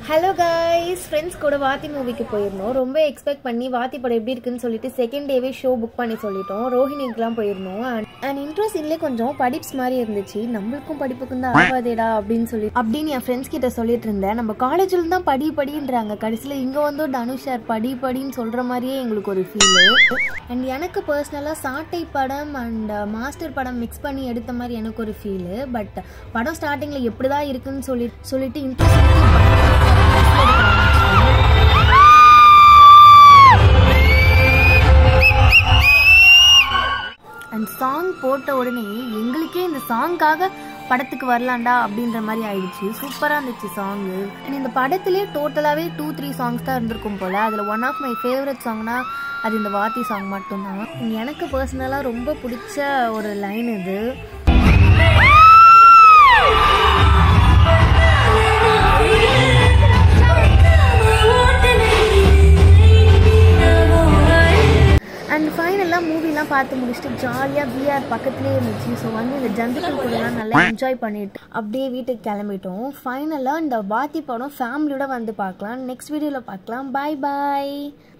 hello guys friends கூட வாத்தி மூவிக்கு போயிருந்தோம் ரொம்ப எக்ஸ்பெக்ட் பண்ணி வாத்தி படம் எப்படி இருக்குன்னு சொல்லிட்டு செகண்ட் டேவே ஷோ புக் பண்ணி சொல்லிட்டோம் ரோஹிணிக்குலாம் போயிருந்தோம் அண்ட் இன்ட்ரோ சீன்லேயே கொஞ்சம் படிப்ஸ் மாதிரி இருந்துச்சு நம்மளுக்கும் படிப்புக்கும் தான் ஆகாதேடா அப்படின்னு சொல்லி அப்படின்னு என் ஃப்ரெண்ட்ஸ் கிட்ட சொல்லிட்டு இருந்தேன் நம்ம காலேஜில் தான் படி படின்றாங்க கடைசியில் இங்கே வந்து தனுஷ் சார் படி படின்னு சொல்கிற மாதிரியே எங்களுக்கு ஒரு ஃபீலு அண்ட் எனக்கு பர்சனலாக சாட்டை படம் அண்ட் மாஸ்டர் படம் மிக்ஸ் பண்ணி எடுத்த மாதிரி எனக்கு ஒரு ஃபீலு பட் படம் ஸ்டார்டிங்கில் எப்படி தான் இருக்குன்னு சொல்லி சொல்லிட்டு இன்ட்ரெஸ்ட் அண்ட் சாங் போட்ட உடனே எங்களுக்கே இந்த சாங்காக படத்துக்கு வரலாண்டா அப்படின்ற மாதிரி ஆயிடுச்சு சூப்பராக இருந்துச்சு சாங்கு அண்ட் இந்த படத்திலே டோட்டலாகவே டூ த்ரீ சாங்ஸ் தான் இருந்திருக்கும் போல் அதில் ஒன் ஆஃப் மை ஃபேவரட் சாங்னா அது இந்த வாத்தி சாங் மட்டும்தான் எனக்கு பர்சனலாக ரொம்ப பிடிச்ச ஒரு லைன் இது அண்ட் ஃபைனலாக மூவிலாம் பார்த்து முடிச்சுட்டு ஜாலியாக விஆர் பக்கத்துலேயே இருந்துச்சு ஸோ வந்து இந்த ஜந்துக்கள் கூடலாம் நல்லா என்ஜாய் பண்ணிட்டு அப்படியே வீட்டுக்கு கிளம்பிட்டோம் ஃபைனலாக இந்த வாத்தி படம் ஃபேமிலியோட வந்து பார்க்கலாம் நெக்ஸ்ட் வீடியோவில் பார்க்கலாம் பாய் பாய்